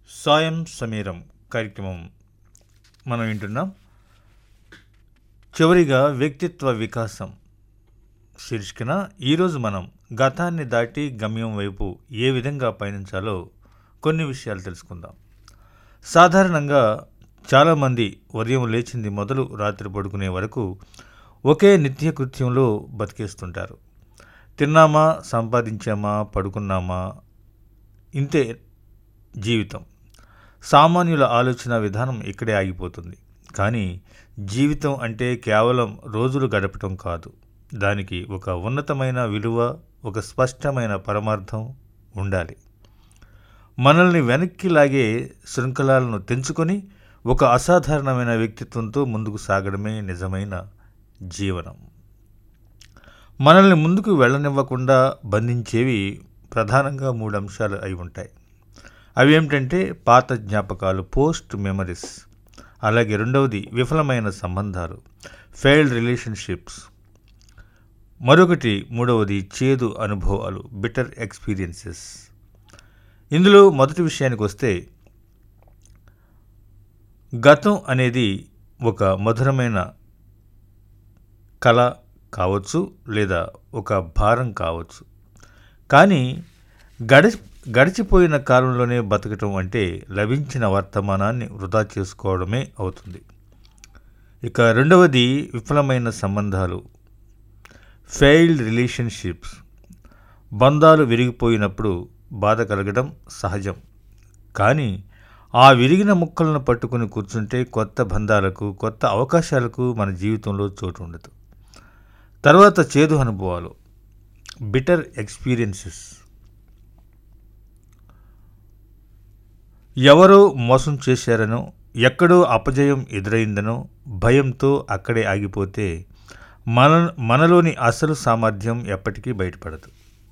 సాయం సమీరం కార్యక్రమం మనం వింటున్నాం చివరిగా వ్యక్తిత్వ వికాసం శీర్షికన ఈరోజు మనం గతాన్ని దాటి గమ్యం వైపు ఏ విధంగా పయనించాలో కొన్ని విషయాలు తెలుసుకుందాం సాధారణంగా చాలామంది ఉదయం లేచింది మొదలు రాత్రి పడుకునే వరకు ఒకే నిత్యకృత్యంలో బతికేస్తుంటారు తిన్నామా సంపాదించామా పడుకున్నామా ఇంతే జీవితం సామాన్యుల ఆలోచన విధానం ఇక్కడే ఆగిపోతుంది కానీ జీవితం అంటే కేవలం రోజులు గడపటం కాదు దానికి ఒక ఉన్నతమైన విలువ ఒక స్పష్టమైన పరమార్థం ఉండాలి మనల్ని వెనక్కి లాగే శృంఖలాలను తెంచుకొని ఒక అసాధారణమైన వ్యక్తిత్వంతో ముందుకు సాగడమే నిజమైన జీవనం మనల్ని ముందుకు వెళ్ళనివ్వకుండా బంధించేవి ప్రధానంగా మూడు అంశాలు అయి ఉంటాయి అవి ఏమిటంటే పాత జ్ఞాపకాలు పోస్ట్ మెమరీస్ అలాగే రెండవది విఫలమైన సంబంధాలు ఫెయిల్డ్ రిలేషన్షిప్స్ మరొకటి మూడవది చేదు అనుభవాలు బిటర్ ఎక్స్పీరియన్సెస్ ఇందులో మొదటి విషయానికి వస్తే గతం అనేది ఒక మధురమైన కళ కావచ్చు లేదా ఒక భారం కావచ్చు కానీ గడి గడిచిపోయిన కాలంలోనే బతకటం అంటే లభించిన వర్తమానాన్ని వృధా చేసుకోవడమే అవుతుంది ఇక రెండవది విఫలమైన సంబంధాలు ఫెయిల్డ్ రిలేషన్షిప్స్ బంధాలు విరిగిపోయినప్పుడు బాధ కలగడం సహజం కానీ ఆ విరిగిన ముక్కలను పట్టుకుని కూర్చుంటే కొత్త బంధాలకు కొత్త అవకాశాలకు మన జీవితంలో చోటు ఉండదు తర్వాత చేదు అనుభవాలు బిటర్ ఎక్స్పీరియన్సెస్ ఎవరో మోసం చేశారనో ఎక్కడో అపజయం ఎదురైందనో భయంతో అక్కడే ఆగిపోతే మన మనలోని అసలు సామర్థ్యం ఎప్పటికీ బయటపడదు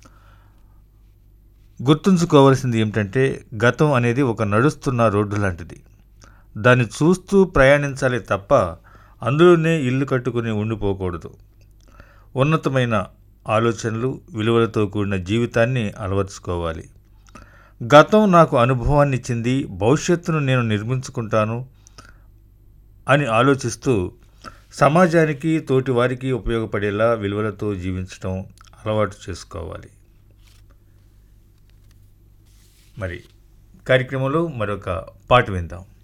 గుర్తుంచుకోవాల్సింది ఏమిటంటే గతం అనేది ఒక నడుస్తున్న రోడ్డు లాంటిది దాన్ని చూస్తూ ప్రయాణించాలి తప్ప అందులోనే ఇల్లు కట్టుకుని ఉండిపోకూడదు ఉన్నతమైన ఆలోచనలు విలువలతో కూడిన జీవితాన్ని అలవర్చుకోవాలి గతం నాకు అనుభవాన్ని ఇచ్చింది భవిష్యత్తును నేను నిర్మించుకుంటాను అని ఆలోచిస్తూ సమాజానికి తోటివారికి ఉపయోగపడేలా విలువలతో జీవించడం అలవాటు చేసుకోవాలి మరి కార్యక్రమంలో మరొక పాట విందాం